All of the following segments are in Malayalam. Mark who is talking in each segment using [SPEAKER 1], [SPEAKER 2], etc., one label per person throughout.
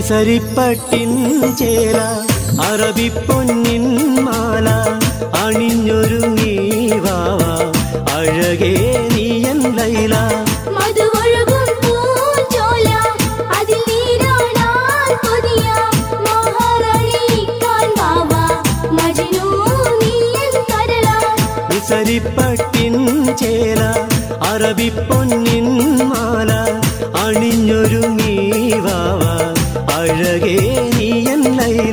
[SPEAKER 1] മിസരിപ്പട്ടിൻ ചേല അറബിപ്പൊന്നിൻ മാല അണിഞ്ഞൊരുങ്ങി വാവ അഴകേ നീയൻ ലൈല
[SPEAKER 2] മധുവൊഴുകും പൂഞ്ചോല, അതിൽ നീരാടാൻ കൊതിയ മഹാറാണിക്കാൻ വാവ, മജ്നൂ നീയൻ കരളാ.
[SPEAKER 1] മിസരിപ്പട്ടിൻ ചേല അറബിപ്പൊന്നിൻ മാല അണിഞ്ഞൊരുങ്ങി വാവ അഴകേ നീയൻ ലൈല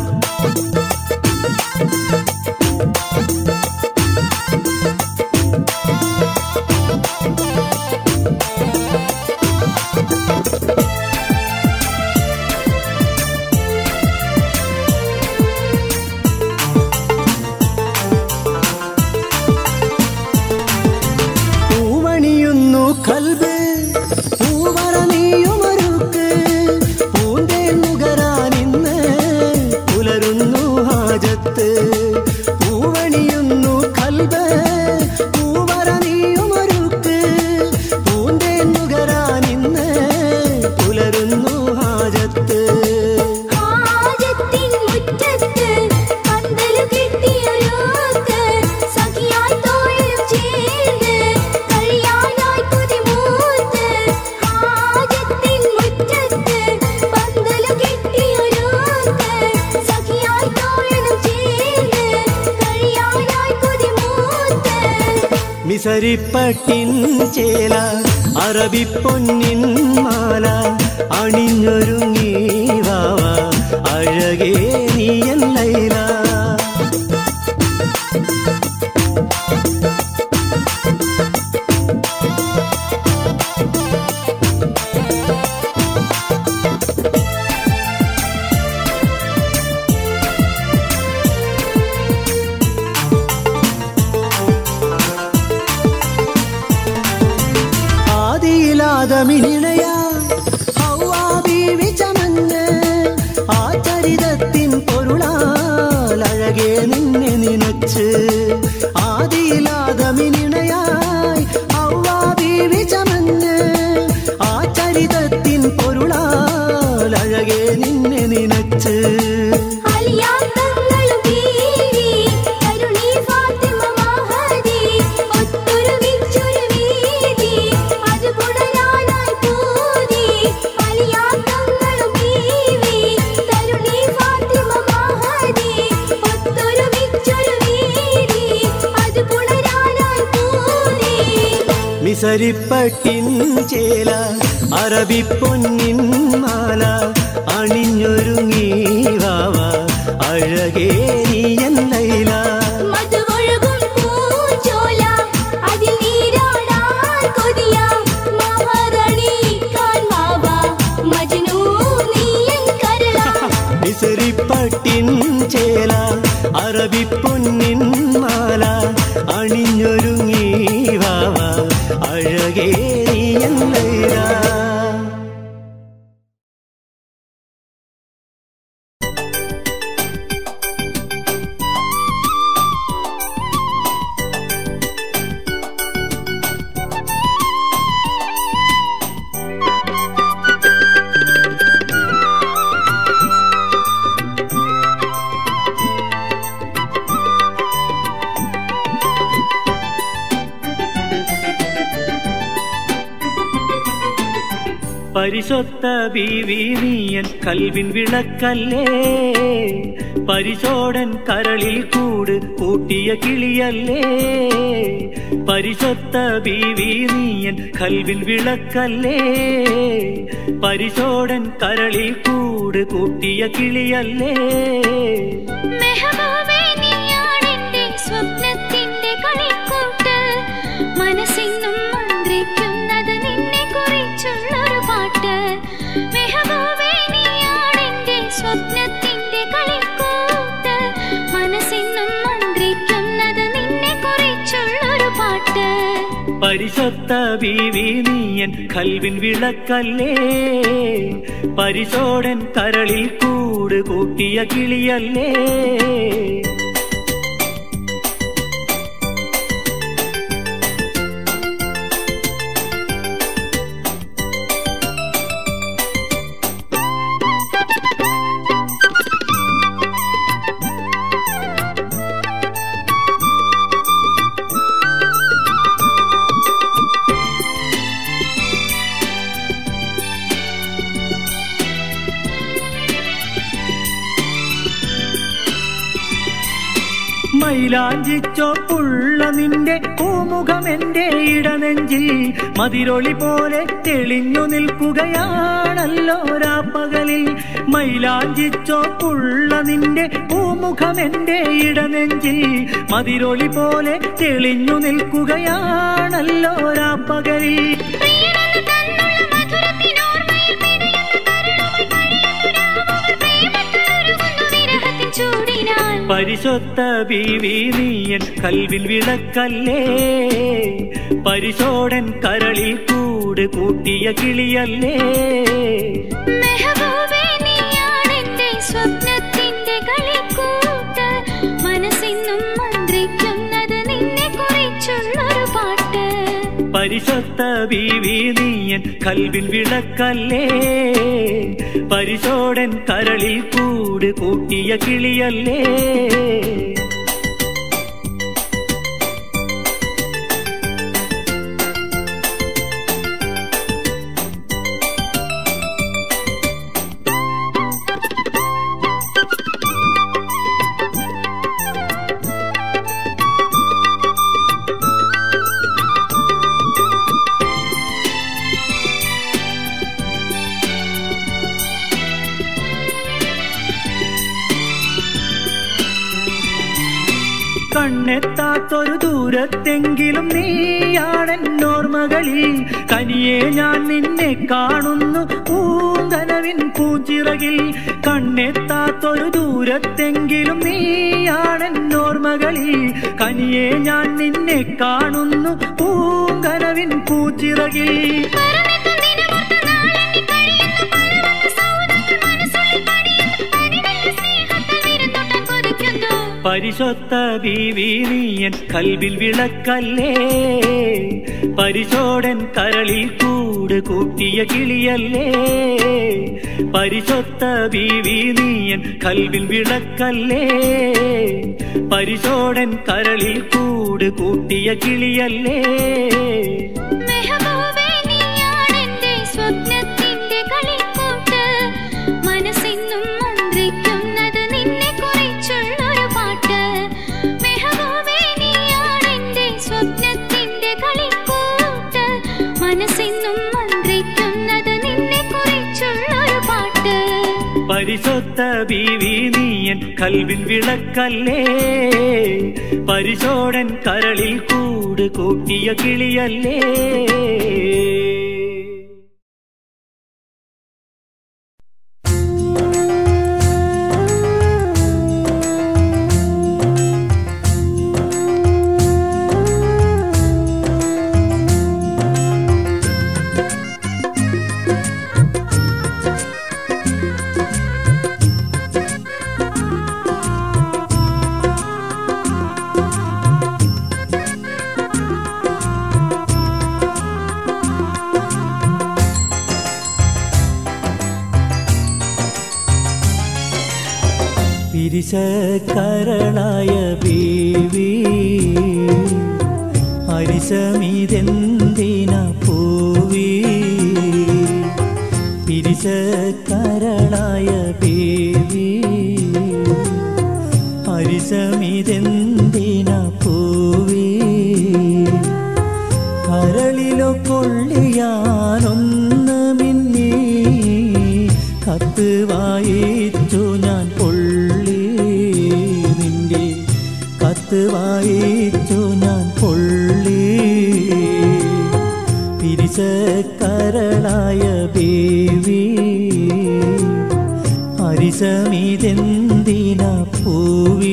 [SPEAKER 1] പൂവണിയുന്നു കൽബ് പൂവറ നീയുമൊരുക്ക് പൂന്തേൻ നുകരാനിന്ന് പുലരുന്നു ഹാജത്ത് പൂവണിയുന്നു കൽബ് പൂവറ നീയുമൊരുക്ക് പൂന്തേൻ നുകരാനിന്ന് പുലരുന്നു ഹാജത്ത്
[SPEAKER 2] ഹാജത്തിൻ മുറ്റത്ത് പന്തല് കെട്ടിയൊരുക്ക്, സഖിയായി തോളും ചേർന്ന് കഴിയാനായി കൊതിമൂത്ത്. ഹാജത്തിൻ മുറ്റത്ത് പന്തല് കെട്ടിയൊരുക്ക്, സഖിയായി തോളും ചേർന്ന് കഴിയാനായി കൊതിമൂത്ത്.
[SPEAKER 1] മിസരിപ്പട്ടിൻ ചേല അറബിപ്പൊന്നിൻ മാല അണിഞ്ഞൊരുങ്ങി വാവ അഴകേ നീയൻ ലൈല ആദിയിലാദമിനിണയ ഹൗവാ ബീവി ചമഞ്ഞ് ആ ചരിതത്തിൻ പൊരുളാൽ അഴകേ നിന്നെ നിനച്ച് ആദിയിലാദമിനിണയായി ഹൗവാ ബീവി ചമഞ്ഞ് ആ ചരിതത്തിൻ പൊരുളാൽ അഴകേ നിന്നെ നിനച്ച്
[SPEAKER 2] അലിയാത്തങ്ങളും ബീവി, കരുണി ഫാത്തിമ മഹദി, ഒത്തൊരുമിച്ചൊരു വീതി, അത് പുണരാനായി പൂതി. അലിയാത്തങ്ങളും ബീവി, കരുണി ഫാത്തിമ മഹദി, ഒത്തൊരുമിച്ചൊരു വീതി, അത് പുണരാനായി പൂതി.
[SPEAKER 1] മിസരിപ്പട്ടിൻ ചേല അറബിപ്പൊന്നിൻ മാല അണിഞ്ഞൊരുങ്ങി വാവ അഴകേ നീയൻ ലൈല
[SPEAKER 2] മധുവൊഴുകും പൂഞ്ചോല, അതിൽ നീരാടാൻ കൊതിയ മഹാറാണിക്കാൻ വാവ, മജ്നൂ നീയൻ കരളാ.
[SPEAKER 1] മിസരിപ്പട്ടിൻ ചേല അറബിപ്പൊന്നിൻ മാല അണിഞ്ഞൊരുങ്ങി വാവ അഴകേ നീയൻ ലൈല പരിശൊത്ത ബീവി നീയൻ കൽവിൻ വിളക്കല്ലേ പരിശോടൻ കരളിൽ കൂട് കൂട്ടിയ കിളിയല്ലേ പരിശൊത്ത ബീവി നീയൻ കൽവിൻ വിളക്കല്ലേ പരിശോടൻ കരളിൽ കൂട് കൂട്ടിയ കിളിയല്ലേ
[SPEAKER 2] മെഹബൂബേ നീയാണെന്റെ സ്വപ്നത്തിന്റെ കളിക്കൂട്ട് മനസ്സിന്നും മന്ത്രിക്കുന്നത് നിന്നെ കുറിച്ചുള്ളൊരു പാട്ട് മെഹബൂബേ നീയാണെന്റെ സ്വപ്നത്തിന്റെ കളിക്കൂട്ട് മനസ്സിന്നും മന്ത്രിക്കുന്നത് നിന്നെ കുറിച്ചുള്ളൊരു പാട്ട്
[SPEAKER 1] പരിശൊത്ത ബീവി നീയൻ കൽവിൻ വിളക്കല്ലേ പരിശോടൻ കരളിൽ കൂട് കൂട്ടിയ കിളിയല്ലേ മൈലാഞ്ചിച്ചോപ്പുള്ള നിന്റെ പൂമുഖം എന്റെ ഇടനെഞ്ചിൽ മതിരൊളി പോലെ തെളിഞ്ഞു നിൽക്കുകയാണല്ലോ രാപ്പകലിൽ മൈലാഞ്ചിച്ചോപ്പുള്ള നിന്റെ പൂമുഖം എന്റെ ഇടനെഞ്ചിൽ മതിരൊളി പോലെ തെളിഞ്ഞു നിൽക്കുകയാണല്ലോ രാപ്പകലിൽ
[SPEAKER 2] പ്രിയനെന്ന് തന്നുള്ള മധുരത്തിനോർമ്മയിൽ പിടയുന്ന കരുണമായി കഴിയുന്നു രാമവർ പ്രേമത്തിലൊരുങ്ങുന്നു വിരഹത്തിൻ ചൂടിനാൽ
[SPEAKER 1] പരിശുദ്ധ ബീവി നീയൻ കൽവിൽ വിളക്കല്ലേ പരിശോടൻ കരളിൽ കൂട് കൂട്ടിയ കിളിയല്ലേ
[SPEAKER 2] മെഹബൂബേ നീയാണെന്റെ സ്വപ്നത്തിന്റെ കളിക്കൂട്ട് മനസ്സിന്നും മന്ത്രിക്കുന്നത് നിന്നെ കുറിച്ചുള്ളൊരു പാട്ട്
[SPEAKER 1] പരിശുദ്ധ ബീവി നീയൻ കൽവിൽ വിളക്കല്ലേ പരിശോടൻ കരളിൽ കൂട് കൂട്ടിയ കിളിയല്ലേ കണ്ണെത്താത്തൊരു ദൂരത്തെങ്കിലും നീയാണെന്നോർമകളിൽ കനിയെ ഞാൻ നിന്നെ കാണുന്നു പൂങ്കനവിൻ പൂച്ചിറകിൽ കണ്ണെത്താത്തൊരു ദൂരത്തെങ്കിലും നീയാണെന്നോർമകളിൽ കനിയെ ഞാൻ നിന്നെ കാണുന്നു പൂങ്കനവിൻ പൂച്ചിറകിൽ
[SPEAKER 2] മറന്നെത്തും ദിനമോർത്ത് നാളെണ്ണി കഴിയുന്നു പലവക സൗധങ്ങൾ മനസ്സുള്ളിൽ പണിയുന്നു പതിവെള്ള സ്നേഹത്താൽ വിരുന്നൊട്ടാൻ കൊതിക്കുന്നു
[SPEAKER 1] പരിശുദ്ധ ബീവി നീയൻ കൽവിൽ വിളക്കല്ലേ പരിശോടൻ കരളിൽ കൂട് കൂട്ടിയ കിളിയല്ലേ പരിശുദ്ധ ബീവി നീയൻ കൽവിൽ വിളക്കല്ലേ പരിശോടൻ കരളിൽ കൂട് കൂട്ടിയ കിളിയല്ലേ
[SPEAKER 2] മെഹബൂബേ നീയാണെന്റെ സ്വപ്നത്തിന്റെ കളിക്കൂട്ട് മനസ്സിന്നും മന്ത്രിക്കുന്നത് നിന്നെ കുറിച്ചുള്ളൊരു പാട്ട് മെഹബൂബേ നീയാണെന്റെ സ്വപ്നത്തിന്റെ കളിക്കൂട്ട് മനസ്സിന്നും മന്ത്രിക്കുന്നത് നിന്നെ കുറിച്ചുള്ളൊരു പാട്ട്
[SPEAKER 1] പരിശുദ്ധ ബീവി നീയൻ കൽവിൽ വിളക്കല്ലേ പരിശോടൻ കരളിൽ കൂട് കൂട്ടിയ കിളിയല്ലേ പിരിശക്കരളായ ബീവി ഹരിശമിതെന്തിന പൂവി പിരിശക്കരളായ ബീവി ഹരിശമിതെന്തിന പൂവി കരളിലോ കൊള്ളിയാനൊന്ന് മിന്നി കത്ത് വായിച്ചു ഞാൻ പൊള്ളി നിന്റെ കത്ത് വായിച്ചു ഞാൻ പൊള്ളി പിരിശക്കരളായ ബേവി ഹരിശമിതെന്തിന പൂവി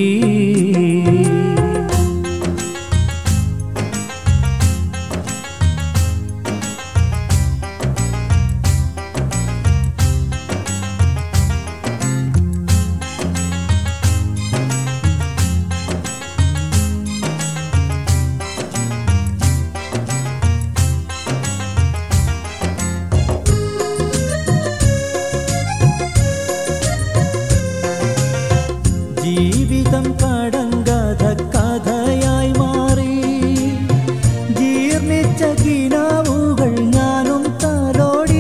[SPEAKER 1] ജീവിതം കടങ്കഥ കഥയായി മാറി ജീർണിച്ച കിനാവുകൾ ഞാനും തലോടി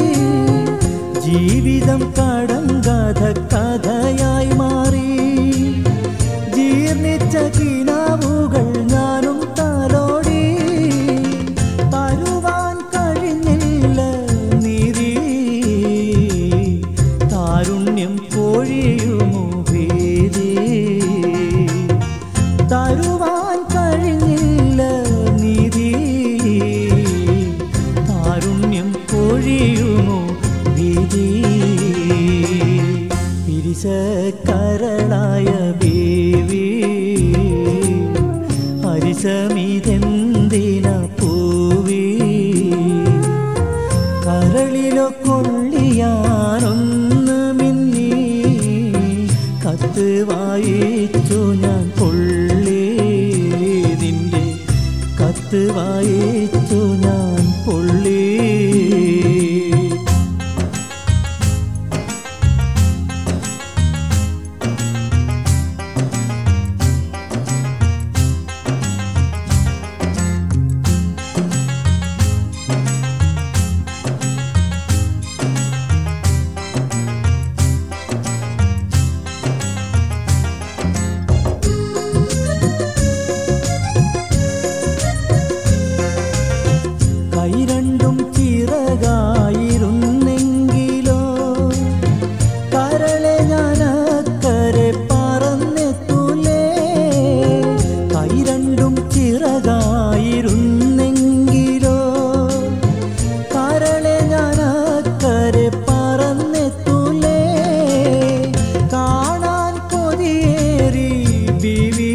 [SPEAKER 1] ജീവിതം കടങ്കഥ കഥയായി മാറി ജീർണിച്ച കി പിരിശക്കരളായ ബേവി ഹരിശമിതെന്തിന പൂവി കരളിലോ കൊള്ളിയാനൊന്ന് മിന്നി കത്ത് വായിച്ചു ഞാൻ പൊള്ളി നിന്റെ കത്ത് വായിച്ചു ഞാൻ പൊള്ളി കൈ രണ്ടും ചിറകായിരുന്നെങ്കിലോ കരളെ ഞാൻ അക്കരെ പറന്നെത്തൂലേ കൈ രണ്ടും ചിറകായിരുന്നെങ്കിലോ കരളെ ഞാൻ അക്കരെ പറന്നെത്തൂലേ കാണാൻ കൊതിയേറി ബിവി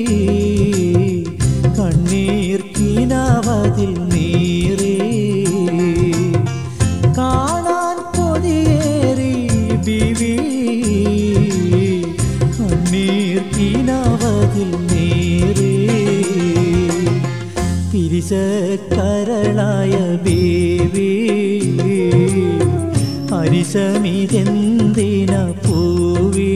[SPEAKER 1] കണ്ണീർ കിനാവതിൽ നീറി കാണാൻ കൊതിയേറി ബിവി കണ്ണീർ കിനാവതിൽ നീറി പിരിശക്കരളായ ബേബി ഹരിശമിതെന്തിന പൂവി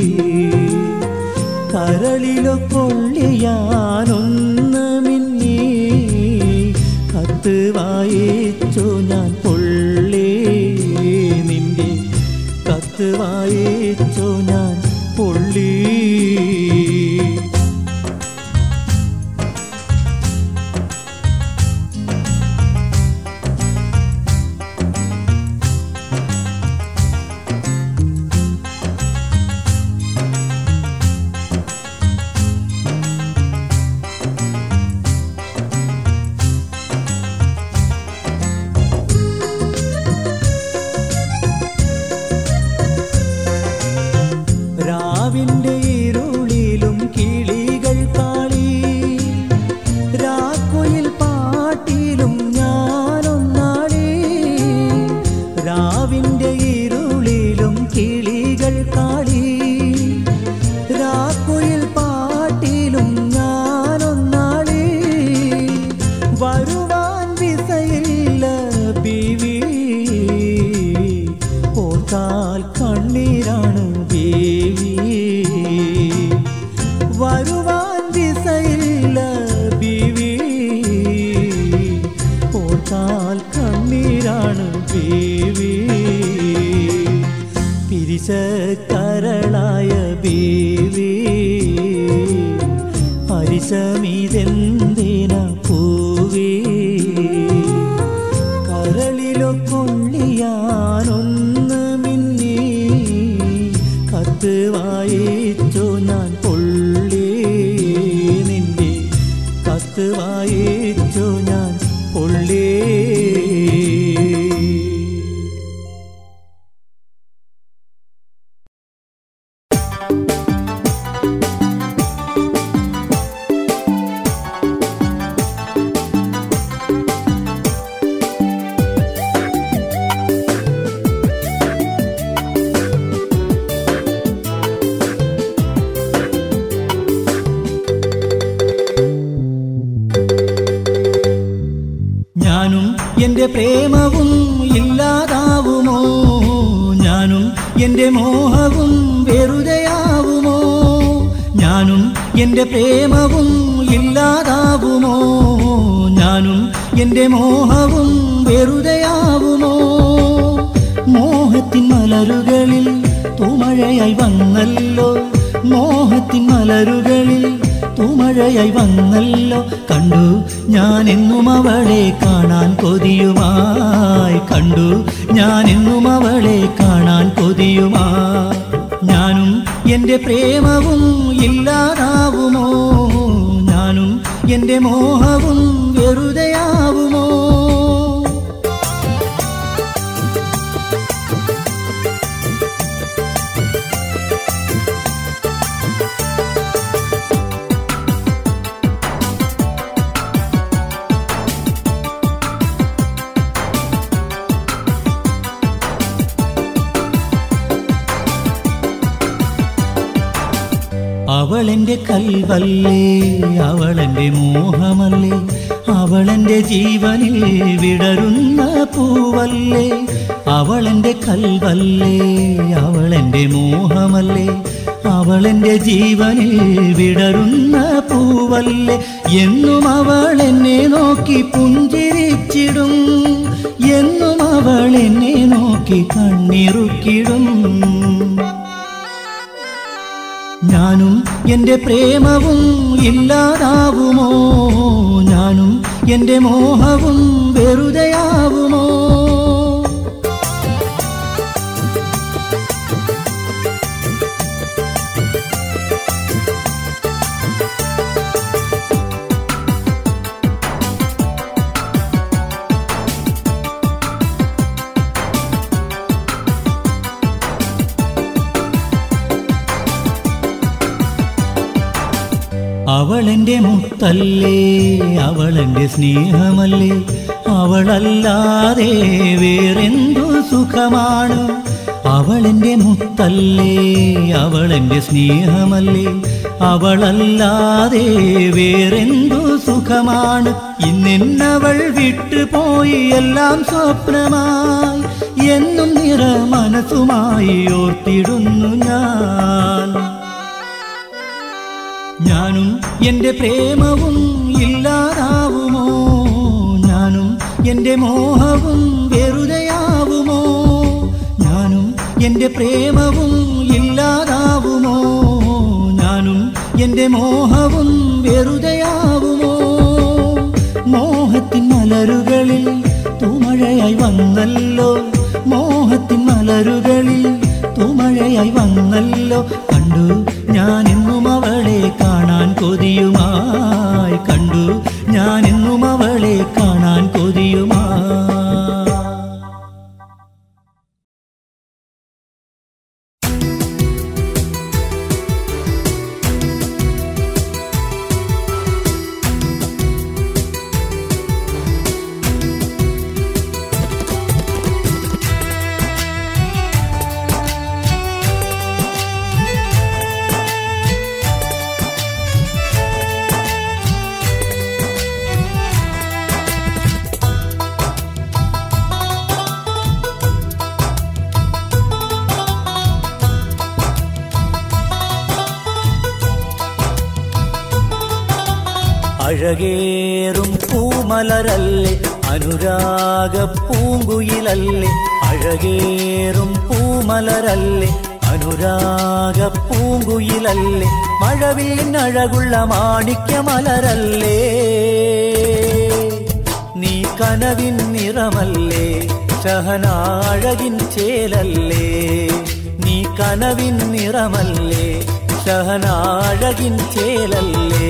[SPEAKER 1] കരളിലോ കൊള്ളിയാനൊന്ന് മിന്നി കത്ത് വായിച്ചു ഞാൻ പൊള്ളി നിന്റെ കത്ത് വായിച്ചു ഞാൻ പൊള്ളി രാവിന്റെ ഇരുളിലും കിളികൾ കാളി രാക്കുയിൽ പാട്ടിലും ഞാനൊന്നാളി രാവിന്റെ ഇരുളിലും കിളികൾ കാളി രാക്കുയിൽ പാട്ടിലും ഞാനൊന്നാളി വരുവാൻ വിസയില്ല ബിവി ഓർത്താൽ കണ്ണീരാണ് ബേവി വരുവാൻ ദിസയില്ല ബിവി ഓർത്താൽ കണ്ണീരാണ് ബേവി പിരിശക്കരളായ ബേവി ഹരിശമിതെന്തിന പൂവി കരളിലോ കൊള്ളിയാനൊന്ന് മിന്നി കത്ത് വായിച്ചു ഞാൻ പൊള്ളി നിന്റെ കത്ത് വായിച്ചു ഞാൻ പൊള്ളി ഞാനും എൻ്റെ പ്രേമവും ഇല്ലാതാവുമോ ഞാനും എൻ്റെ മോഹവും വെറുതെയാവുമോ ഞാനും എൻ്റെ പ്രേമവും ഇല്ലാതാവുമോ ഞാനും എൻ്റെ മോഹവും വെറുതെയാവുമോ മോഹത്തിൻ മലരുകളിൽ തുമഴയായി വന്നല്ലോ മോഹത്തിൻ മലരുകളിൽ തുമഴയായി വന്നല്ലോ കണ്ടു ഞാൻ എന്നും അവളെ കാണാൻ കൊതിയുമായി കണ്ടു ഞാൻ എന്നും അവളെ കാണാൻ കൊതിയുമായി ഞാനും എൻ്റെ പ്രേമവും ഇല്ലാതാവുമോ ഞാനും എൻ്റെ മോഹവും വെറുതെയാവുമോ അവളെന്റെ കൽവല്ലേ അവളെന്റെ മോഹമല്ലേ അവളെന്റെ ജീവനിൽ വിടരുന്ന പൂവല്ലേ അവളെന്റെ കൽവല്ലേ അവളെന്റെ മോഹമല്ലേ അവളെന്റെ ജീവനിൽ വിടരുന്ന പൂവല്ലേ എന്നും അവൾ എന്നെ നോക്കി പുഞ്ചിരിച്ചിടും എന്നും അവൾ എന്നെ നോക്കി കണ്ണിറുക്കിടും ഞാനും എൻ്റെ പ്രേമവും ഇല്ലാതാവുമോ ഞാനും എൻ്റെ മോഹവും വെറുതെയാവുമോ അവളെന്റെ മുത്തല്ലേ അവളെന്റെ സ്നേഹമല്ലേ അവളല്ലാതെ വേറെന്തു സുഖമാണ് അവളെന്റെ മുത്തല്ലേ അവളെന്റെ സ്നേഹമല്ലേ അവളല്ലാതെ വേറെന്തു സുഖമാണ് ഇന്നെന്നവൾ വിട്ടുപോയി എല്ലാം സ്വപ്നമായി എന്നും നിറ മനസ്സുമായി ഓർത്തിടുന്നു ഞാൻ ഞാനും എൻ്റെ പ്രേമവും ഇല്ലാതാവുമോ ഞാനും എൻ്റെ മോഹവും വെറുതെയാവുമോ ഞാനും എൻ്റെ പ്രേമവും ഇല്ലാതാവുമോ ഞാനും എൻ്റെ മോഹവും വെറുതെയാവുമോ മോഹത്തിൻ മലരുകളിൽ തുമഴയായി വന്നല്ലോ മോഹത്തിൻ മലരുകളിൽ തുമഴയായി വന്നല്ലോ കണ്ടു ഞാൻ എന്നും അവളെ കാണാൻ കൊതിയുമായി കണ്ടു ഞാൻ എന്നും അവളെ കാണാൻ കൊതിയുമായി അഴകേറും പൂമലരല്ലേ അനുരാഗ പൂങ്കുയിലല്ലേ അഴകേറും പൂമലരല്ലേ അനുരാഗ പൂങ്കുയിലല്ലേ മഴവില്ലഴകുള്ള മാണിക്യമലരല്ലേ നീ കനവിൻ നിറമല്ലേ ഷഹനാഴകിൻ ചേലല്ലേ നീ കനവിൻ നിറമല്ലേ ഷഹനാഴകിൻ ചേലല്ലേ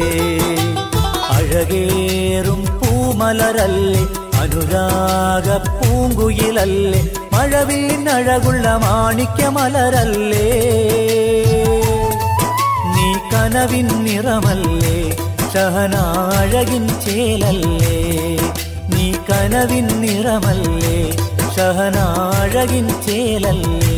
[SPEAKER 1] അഴകേറും പൂമലരല്ലേ അനുരാഗ പൂങ്കുയിലല്ലേ മഴവില്ലഴകുള്ള മാണിക്യമലരല്ലേ നീ കനവിൻ നിറമല്ലേ ഷഹനാഴകിൻ ചേലല്ലേ നീ കനവിൻ നിറമല്ലേ ഷഹനാഴകിൻ ചേലല്ലേ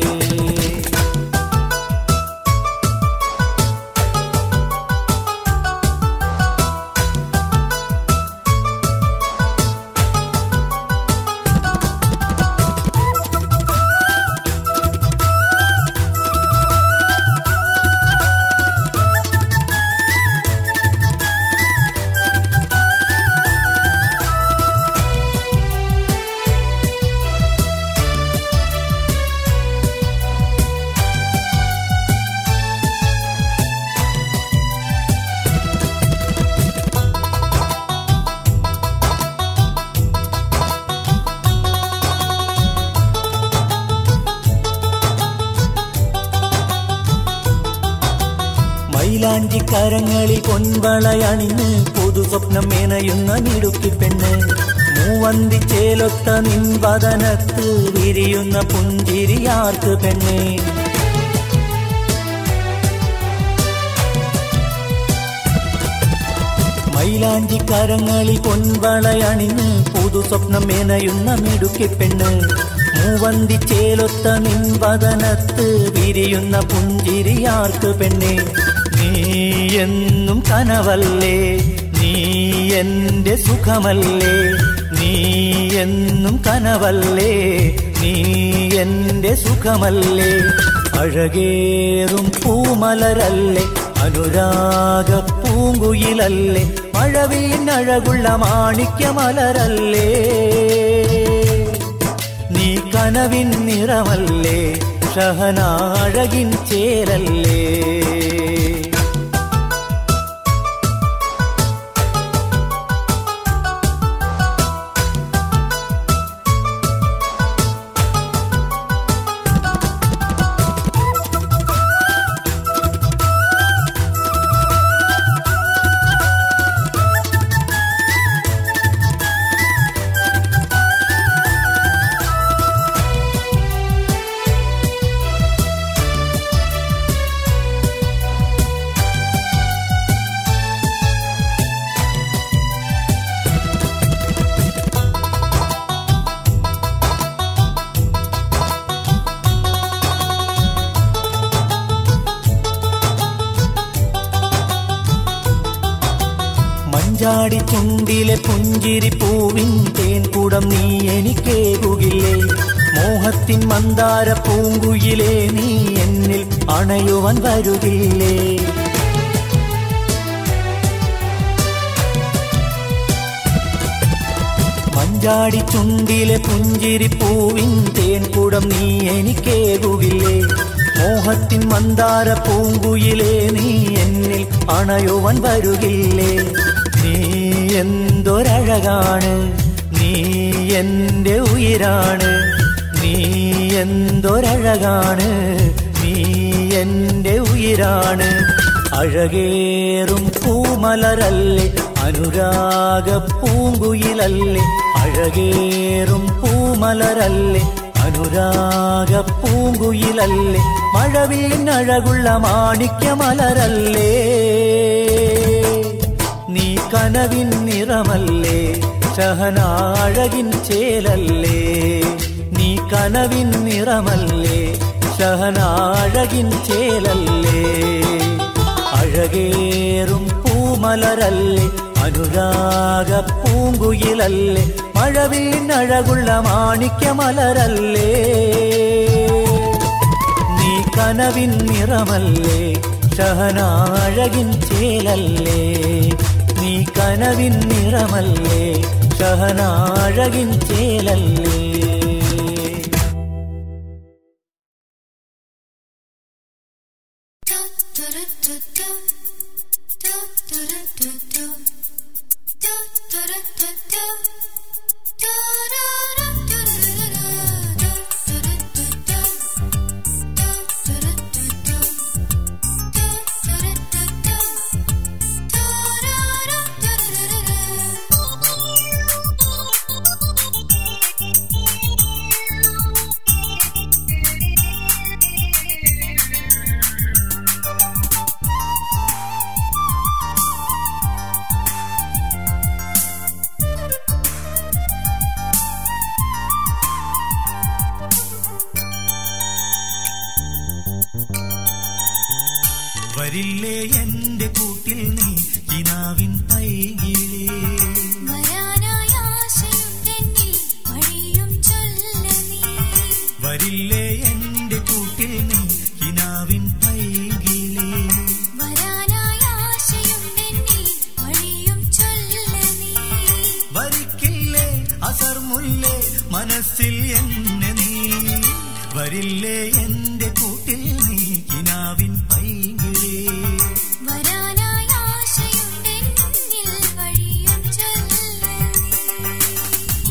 [SPEAKER 1] മൈലാഞ്ചി കരങ്ങളിൽ പൊൻവളയണിഞ്ഞ് പുതു സ്വപ്നം മേനയുന്ന മിടുക്കി പെണ്ണ് മൂവന്തി ചേലൊത്ത നിൻവദനത്ത് വിരിയുന്ന പുഞ്ചിരിയാർക്ക് പെണ്ണേ മൈലാഞ്ചി കരങ്ങളിൽ പൊൻവളയണിഞ്ഞ് പുതു സ്വപ്നം മേനയുന്ന മിടുക്കി പെണ്ണ് മൂവന്തി ചേലൊത്ത നിൻവദനത്ത് വിരിയുന്ന പുഞ്ചിരിയാർക്ക് പെണ്ണേ നീ എന്നും കനവല്ലേ നീ എന്റെ സുഖമല്ലേ നീ എന്നും കനവല്ലേ നീ എന്റെ സുഖമല്ലേ അഴകേറും പൂമലരല്ലേ അനുരാഗ പൂങ്കുയിലല്ലേ മഴവിനഴകുള്ള മാണിക്യമലരല്ലേ നീ കനവിൻ നിറമല്ലേ ഷഹനാഴകിൻ ചേരല്ലേ മഞ്ചാടി ചുണ്ടിലെ പുഞ്ചിരി പൂവിൻ തേൻ കൂടം നീ എനിക്കേകുകില്ലേ മോഹത്തിൻ മന്ദാര പൂങ്കുയിലേ നീ എന്നിൽ അണയുവാൻ വരുകില്ലേ മഞ്ചാടി ചുണ്ടിലെ പുഞ്ചിരി പൂവിൻ തേൻ കൂടം നീ എനിക്കേകുകില്ലേ മോഹത്തിൻ മന്ദാര പൂങ്കുയിലേ നീ എന്നിൽ അണയുവാൻ വരുകില്ലേ നീ എന്തൊരഴകാണ് നീ എന്റെ ഉയിരാണ് നീ എന്തൊരഴകാണ് നീ എന്റെ ഉയിരാണ് അഴകേറും പൂമലരല്ലേ അനുരാഗ പൂങ്കുയിലല്ലേ അഴകേറും പൂമലരല്ലേ അനുരാഗ പൂങ്കുയിലല്ലേ മഴവിനഴകുള്ള മാണിക്യമലരല്ലേ നീ കനവിൻ നിറമല്ലേ ഷഹനാഴകിൻ ചേലല്ലേ നീ കനവിൻ നിറമല്ലേ ഷഹനാഴകിൻ ചേലല്ലേ അഴകേറും പൂമലരല്ലേ അനുരാഗ പൂങ്കുയിലല്ലേ മഴവിനഴകുള്ള മാണിക്യമലരല്ലേ നീ കനവിൻ നിറമല്ലേ ഷഹനാഴകിൻ ചേലല്ലേ നീ കനവിൻ നിറമല്ലേ ഷഹനാഴകിൻ ചേലല്ലേ വരില്ലേ എന്റെ കൂട്ടിൽ നീ കിനാവിൻ പൈകിലേ
[SPEAKER 2] വരാനായ ആശയുണ്ടെന്നിൽ വഴിയും ചൊല്ല നീ
[SPEAKER 1] വരില്ലേ എന്റെ കൂട്ടിൽ നീ കിനാവിൻ പൈകിലേ
[SPEAKER 2] വരാനായ ആശയുണ്ടെന്നിൽ വഴിയും ചൊല്ല നീ
[SPEAKER 1] വരിക്കില്ലേ അസർമുല്ലേ മനസ്സിൽ എന്നെ നീ വരില്ലേ എന്റെ കൂട്ടിൽ നീ കിനാവിൻ പൈകിലേ
[SPEAKER 2] വരാനായ ആശയുണ്ടെന്നിൽ വഴിയും ചൊല്ല നീ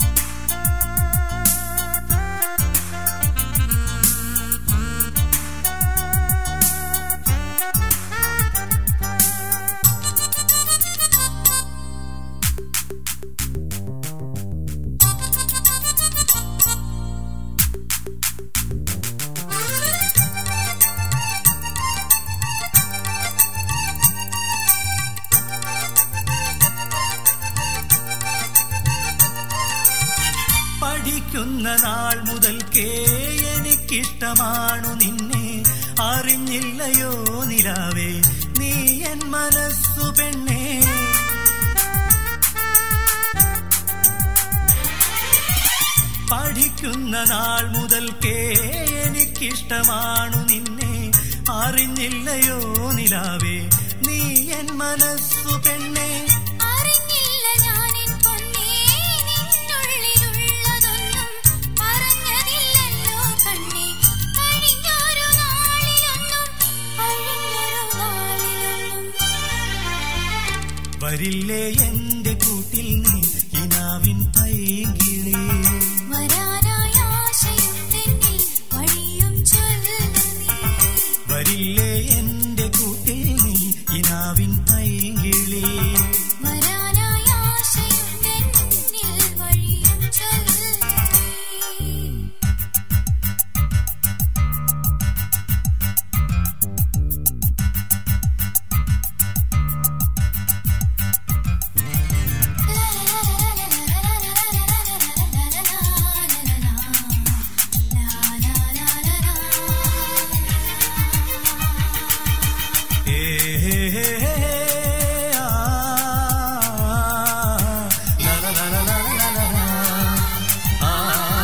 [SPEAKER 1] പഠിക്കുന്ന നാൾ മുതൽക്കേ എനിക്കിഷ്ടമാണു നിന്നെ അറിഞ്ഞില്ലയോ നിലാവേ നീ എൻ മനസ്സു പെണ്ണേ പഠിക്കുന്ന നാൾ മുതൽക്കേ എനിക്കിഷ്ടമാണു നിന്നെ അറിഞ്ഞില്ലയോ നിലാവേ നീ എൻ മനസ്സു പെണ്ണേ
[SPEAKER 2] അറിഞ്ഞില്ല ഞാനെൻ പൊന്നേ നിന്നുള്ളിലുള്ളതൊന്നും പറഞ്ഞതില്ലല്ലോ കണ്ണേ കഴിഞ്ഞൊരു നാളിലൊന്നും കഴിഞ്ഞൊരു നാളിലൊന്നും
[SPEAKER 1] വരില്ലേ എന്റെ കൂട്ടിൽ നീ ഇനാവിൻ പൈകിളേ
[SPEAKER 2] വരാനായി ആശയുണ്ടെന്നിൽ വഴിയും ചൊല്ലു നീ
[SPEAKER 1] വരില്ലേ എന്റെ കൂട്ടിൽ നീ ഇനാവിൻ പൈകിളേ
[SPEAKER 2] വരാനായി ആശയുണ്ടെന്നിൽ വഴിയും ചൊല്ലു നീ
[SPEAKER 1] ഏ ഹേ ഹേ ഹേ ആ ലാ ലാ ലാ ലാ ലാ ലാ ലാ ആ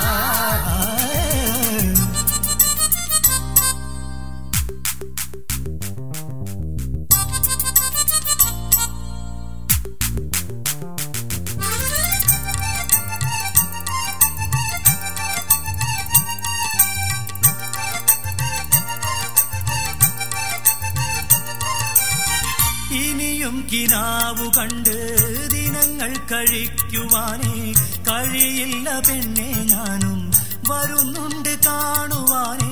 [SPEAKER 1] ഇനിയും കിനാവു കണ്ട് ദിനങ്ങൾ കഴിക്കുവാനേ കഴിയില്ല പെണ്ണെ ഞാനും വരുന്നുണ്ട് കാണുവാനേ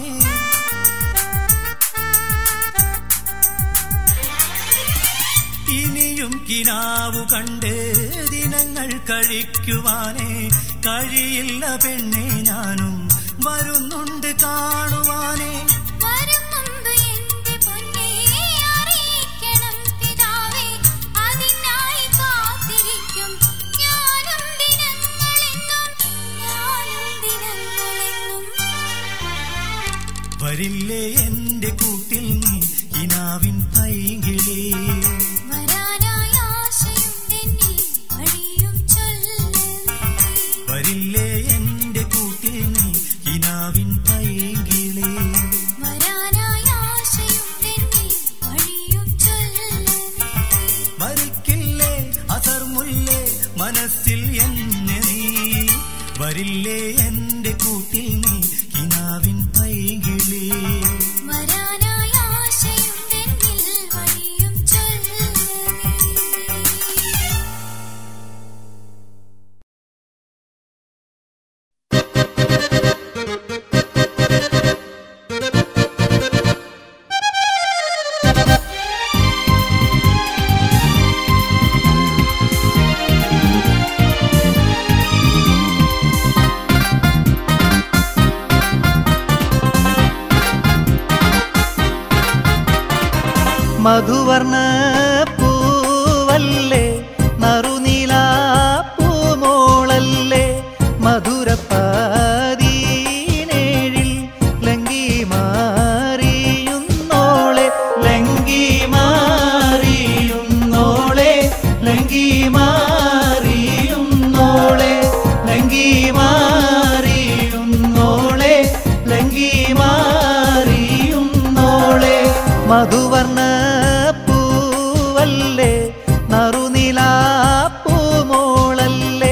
[SPEAKER 1] ഇനിയും കിനാവു കണ്ട് ദിനങ്ങൾ കഴിക്കുവാനേ കഴിയില്ല പെണ്ണെ ഞാനും വരുന്നുണ്ട് കാണുവാനേ
[SPEAKER 2] വരും മുമ്പ് എന്റെ പൊന്നേ അറിയിക്കണം പിതാവേ അതിനായി കാത്തിരിക്കും ഞാനും ദിനങ്ങളെന്നും ഞാനും ദിനങ്ങളെന്നും
[SPEAKER 1] വരില്ലേ എന്റെ കൂട്ടിൽ നീ ഇനാവിൻ പൈകിളേ
[SPEAKER 2] വരാനായി ആശയുണ്ടെന്നിൽ വഴിയും ചൊല്ലു നീ
[SPEAKER 1] വരില്ലേ എന്റെ കൂട്ടിൽ നീ ഇനാവിൻ പൈകിളേ
[SPEAKER 2] വരാനായി ആശയുണ്ടെന്നിൽ വഴിയും ചൊല്ലു നീ
[SPEAKER 1] മരിക്കില്ലേ അസർമുല്ലേ മനസ്സിൽ എന്നെ നീ വരില്ലേ എന്റെ കൂട്ടിൽ നീ ഇനാവിൻ പൈകിളേ
[SPEAKER 2] വരാനായി ആശയുണ്ടെന്നിൽ വഴിയും ചൊല്ലു നീ
[SPEAKER 3] മധുവർണ പൂവല്ലേ നറുനീല പൂമോളല്ലേ മധുരപ്പാതീനേഴിൽ ലങ്കി മാറിയുന്നോളെ ലങ്കി മാറിയുന്നോളെ ലങ്കി മാറിയുന്നോളെ ലങ്കി മാറിയുന്നോളെ ലങ്കി മാറിയുന്നോളെ മധുവർണ പൂവല്ലേ നറുനില പൂമോളല്ലേ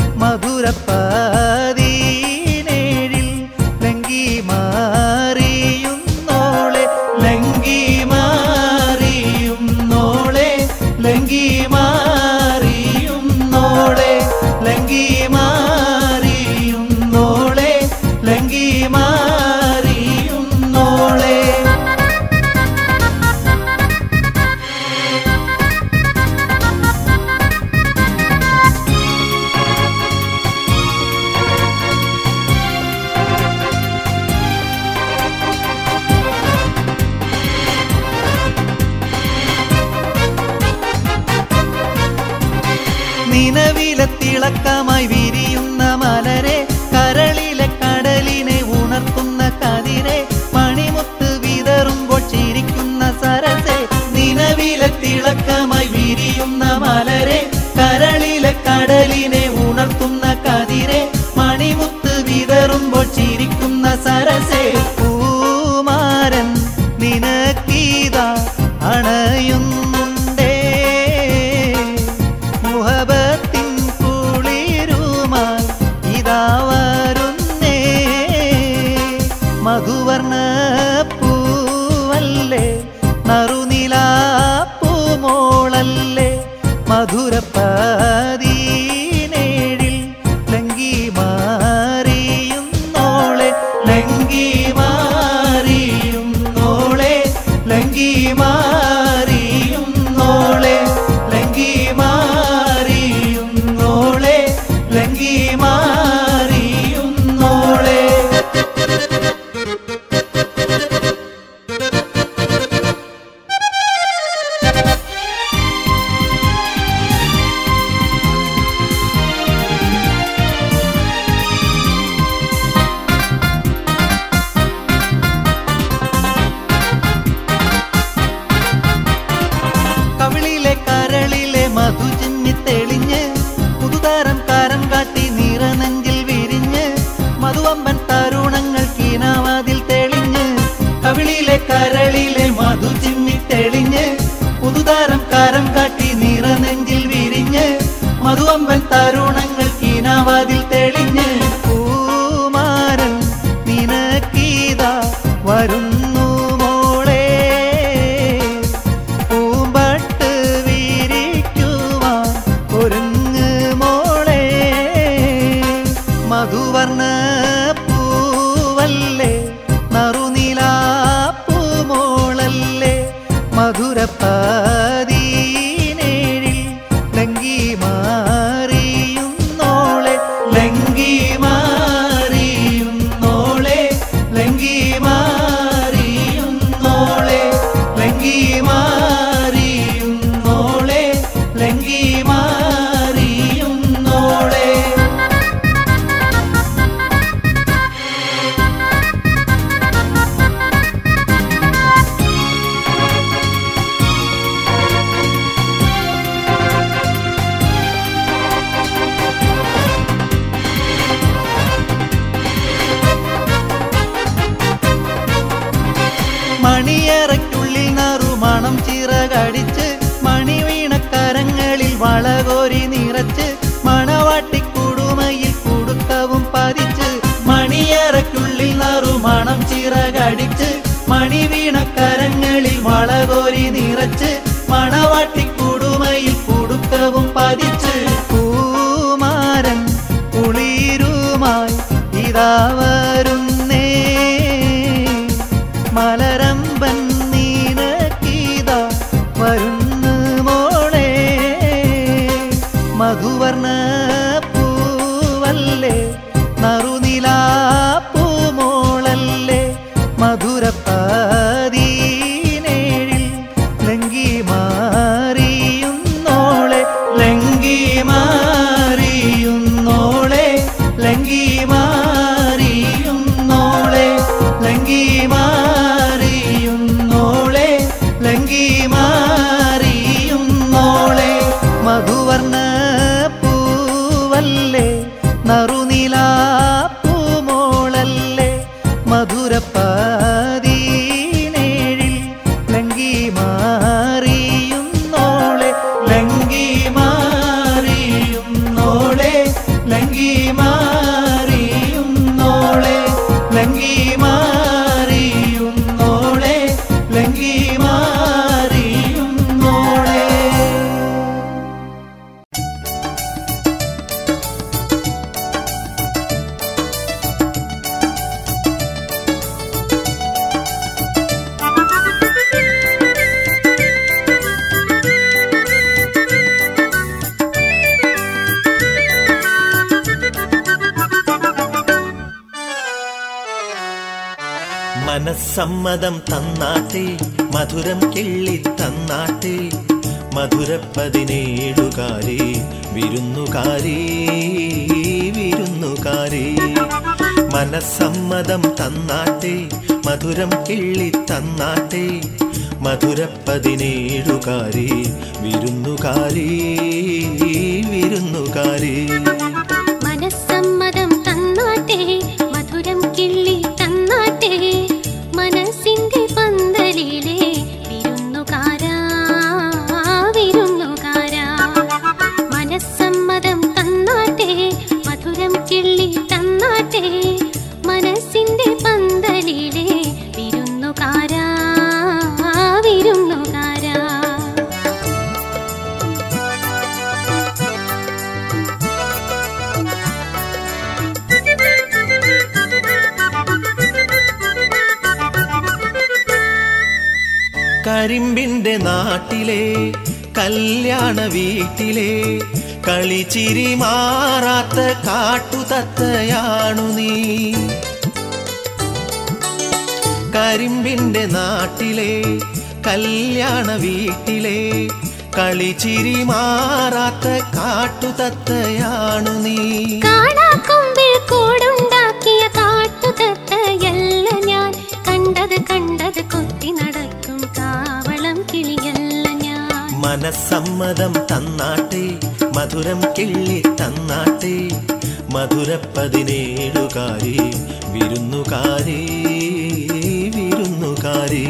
[SPEAKER 3] മധുരപ്പാതീനേഴിൽ ലങ്കി മാറിയുന്നോളെ ലങ്കി മാറിയുന്നോളെ ലങ്കി മാറിയുന്നോളെ ലങ്കി മാറിയുന്നോളെ ലങ്കി മാറിയുന്നോളെ നിലവിലെ തിളക്കമായി വിരിയുന്ന മലരെ കരളിലെ കടലിനെ ഉണർത്തുന്ന കതിരെ മണിമുത്ത് വിതറുമ്പോൾ ചിരിക്കുന്ന സരസെ നിലവിലെ കവിളിലെ തിളക്കമായി വിരിയുന്ന മലരെ കരളിലെ കടലിനെ ഉണർത്തുന്ന കതിരെ മണിമുത്ത് വിതറുമ്പോൾ ചിരിക്കുന്ന സരസേ പൂമാരൻ നിനക്കീത അണയുന്നുണ്ടേ മുഹബത്തിൻ കുളിരുമായി ഇതാ വരുന്നേ മധുവർണ്ണ പൂവല്ലേ നറുനിലാ പൂമോളല്ലേ മധുരപ്പതീനേഴിൽ ലങ്കി മാറിയുന്നോളെ ലങ്കി മാറിയുന്നോളെ ലങ്കി മാറിയുന്നോളെ ലങ്കി മാറിയുന്നോളെ ലങ്കി മാറിയുന്നോളെ കവിളിലെ കരളിലെ മധു ചിമ്മി തെളിഞ്ഞ് പുതുതാരം കാരം കാട്ടി നിറനെഞ്ചിൽ വിരിഞ്ഞ് മധുവമ്പൻ തരുണങ്ങൾ കീനാവാതിൽ തെളിഞ്ഞ് കവിളിലെ കരളിലെ മധു ചിമ്മി തെളിഞ്ഞ് പുതുതാരം കാരം കാട്ടി നിറനെഞ്ചിൽ വിരിഞ്ഞ് മധുവമ്പൻ തരുണങ്ങൾ കീനാവാതിൽ തെളിഞ്ഞ് പൂമാരൻ നിനക്കീത വരുന്നു മോളേ പൂമ്പട്ട് വിരിക്കുവാൻ ഒരുങ്ങ് മോളെ മധുവർണ്ണ പൂവല്ലേ നറുനിലാ പൂമോളല്ലേ മധുരപ്പതീനേഴിൽ ലങ്കി മാറിയുന്നോളെ ലങ്കി മാറിയുന്നോളെ ലങ്കി മാറിയുന്നോളെ ലങ്കി മാറിയുന്നോളെ ലങ്കി മാറിയുന്നോളെ മണിയറയ്ക്കുള്ളിൽ നറുമണം ചിറകടിച്ച് മണിവീണക്കരങ്ങളിൽ വളകോരി നിറച്ച് മണവാട്ടിക്കുടുമയിൽ കുടുക്കവും പതിച്ച് മണിയറയ്ക്കുള്ളിൽ നറുമണം ചിറകടിച്ച് മണിവീണക്കരങ്ങളിൽ വളകോരി നിറച്ച് മണവാട്ടിക്കുടുമയിൽ കുടുക്കവും പതിച്ച് പൂമാരൻ കുളിരുമായി ഇതാ വരുന്നേ മലരമ്പൻ നീനക്കീത വരുന്നു മോളെ മധുവർണ്ണ പൂവല്ലേ നറുനിലാ പൂമോളല്ലേ മധുരപ്പതീനേഴിൽ ലങ്കി മാറിയുന്നോളെ ലങ്കി മാറിയുന്നോളെ ലങ്കി മാറിയുന്നോളെ ലങ്കി മാറിയുന്നോളെ ലങ്കി മാറിയുന്നോളെ മധുവർണ്ണ പൂവല്ലേ നറുനിലാ പൂമോളല്ലേ മധുരപ്പതീനേഴിൽ ലങ്കി മാറിയുന്നോളെ ലങ്കി മാറിയുന്നോളെ ലങ്കി മാറിയുന്നോളെ ലങ്കി മാറിയുന്നോളെ ലങ്കി മാറിയുന്നോളെ
[SPEAKER 4] മനസ്സമ്മതം തന്നാട്ടെ മധുരം കിള്ളി തന്നാട്ടെ മധുരപ്പതിനേഴുകാരേ വിരുന്നുകാരേ വിരുന്നുകാരേ മനസ്സമ്മതം തന്നാട്ടെ മധുരം കിള്ളി തന്നാട്ടെ മധുരപ്പതിനേഴുകാരി വിരുന്നുകാരി വിരുന്നുകാരി
[SPEAKER 5] മനസ്സമ്മതം തന്നാട്ടെ മധുരം കിള്ളി തന്നാട്ടെ മനസ്സിന്റെ പന്തലിലെ വിരുന്നുകാരാ വിരുന്നുകാരാ മനസ്സമ്മതം തന്നാട്ടെ മധുരം കിള്ളി തന്നാട്ടെ മനസ്സിന്റെ പന്തലിലെ വിരുന്നുകാരാ വിരുന്നുകാരാ
[SPEAKER 4] കരിമ്പിന്റെ നാട്ടിലെ കല്യാണ വീട്ടിലെ കളിച്ചിരി മാറാത്ത കാട്ടുതത്തയാണു നീ കരിമ്പിന്റെ നാട്ടിലെ കല്യാണ വീട്ടിലെ കളിച്ചിരി മാറാത്ത കാട്ടുതത്തയാണു നീ
[SPEAKER 5] കാണാക്കൊമ്പിൽ കൂടുണ്ടാക്കിയ കാട്ടുതത്തയല്ല ഞാൻ കണ്ടത് കണ്ടത് കൊത്തി നടക്കും കാവളം കിളിയല്ല ഞാൻ
[SPEAKER 4] മനസ്സമ്മതം തന്നാട്ടെ മധുരം കിള്ളി തന്നാട്ടെ മധുരപ്പതിനേഴുകാരി വിരുന്നുകാരി വിരുന്നുകാരി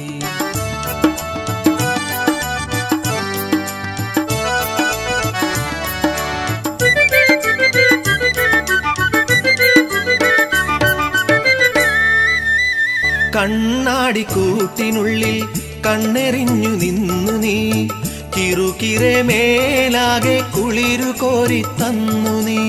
[SPEAKER 4] കണ്ണാടി കൂട്ടിനുള്ളിൽ കണ്ണെറിഞ്ഞു നിന്നു നീ കിറുകിരെ മേലാകെ കുളിരു കോരി തന്നു നീ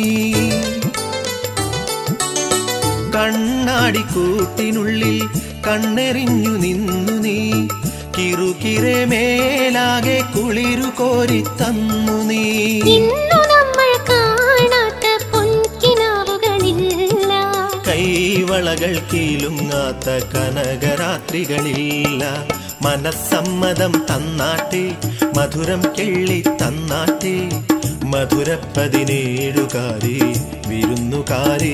[SPEAKER 4] കണ്ണാടി കൂട്ടിനുള്ളിൽ കണ്ണെറിഞ്ഞു നിന്നു നീ കിറുകിരെ മേലാകെ കുളിരു കോരി തന്നു നീ
[SPEAKER 5] ഇന്നു നമ്മൾ കാണാത്ത പൊൻകിനാവുകളില്ല
[SPEAKER 4] കൈവളകൾ കീലുങ്ങാത്ത കനകരാത്രികളില്ല മനസ്സമ്മതം തന്നാട്ടെ മധുരം കിള്ളി തന്നാട്ടെ മധുരപ്പതിനേഴുകാരി വിരുന്നുകാരി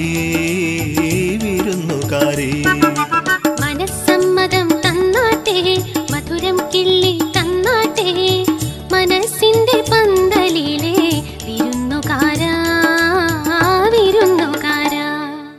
[SPEAKER 4] വിരുന്നുകാരി
[SPEAKER 5] മനസ്സമ്മതം തന്നാട്ടെ മധുരം കിള്ളി